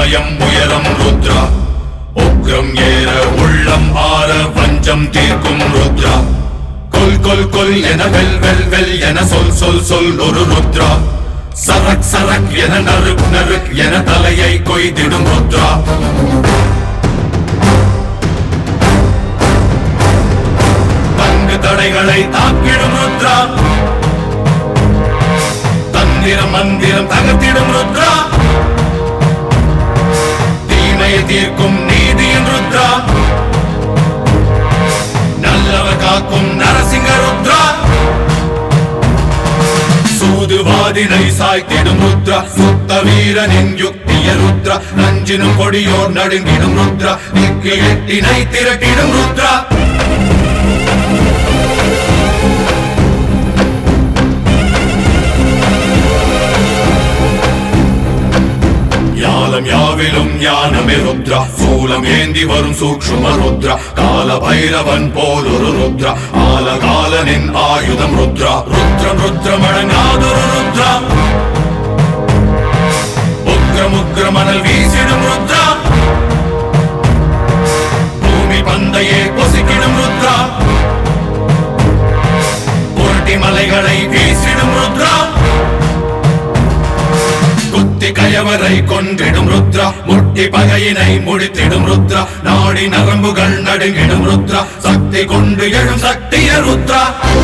பயம் உயரம் ருத்ரா உக்ரம் ஏற உள்ளம் ஆற வஞ்சம் தீர்க்கும் ருத்ரா கொல் கொல் கொல் என வெல் வெல் வெல் என சொல் சொல் சொல் ஒரு ருத்ரா சரக் சரக் என நறுக் நறுக் என தலையை கொய்திடும் ருத்ரா பங்கு தடைகளை தாக்கிடும் ருத்ரா தந்திரம் மந்திரம் தகர்த்திடும் ருத்ரா தீமையை தீர்க்கும் நீதியின் ருத்ரா நல்லவர் காக்கும் நரசிங்க ருத்ரா சூதுவாதினை சாய்த்திடும் ருத்ரா சுத்த வீரனின் யுக்திய ருத்ரா நஞ்சினும் கொடியோர் நடுங்கிடும் ருத்ரா திக்கு எட்டினை திரட்டிடும் ருத்ரா ஞானம் யாவிலும் ஞானமே ருத்ரா சூலம் ஏந்தி வரும் சூக்ஷ்ம ருத்ரா கால பைரவன் போல் ஒரு ருத்ரா ஆலகாலனின் ஆயுதம் ருத்ரா ருத்ரம் ருத்ரம் அடங்காதொரு ருத்ரா உக்ரம் உக்ரமனல் வீசிடும் ருத்ரா பூமி பந்தையே பொசிக்கிடும் ருத்ரா புரட்டி மலைகளை வீசிடும் ருத்ரா குத்தி கயவரை கொன்றிடும் ருத்ரா முட்டி பகையினை முடித்திடும் ருத்ரா நாடி நரம்புகள் நடுங்கிடும் ருத்ரா சக்தி கொண்டு எழும் சக்திய ருத்ரா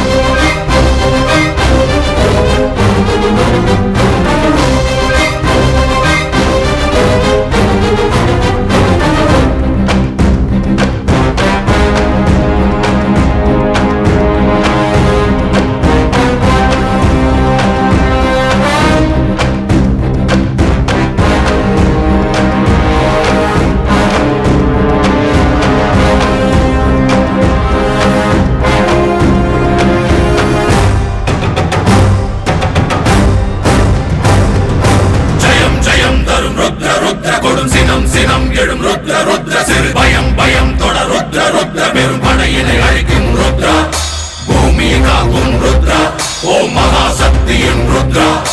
ஜெயம் ஜெயம் தரும் ருத்ர ருத்ர கொடும் சினம் சினம் எழும் ருத்ர ருத்ர சிறு பயம் பயம் தொட ருத்ர ருத்ர பெரும் படையினை அழிக்கும் ருத்ரா பூமியை காக்கும் ருத்ரா ஓம் மகாசக்தியின் ருத்ரா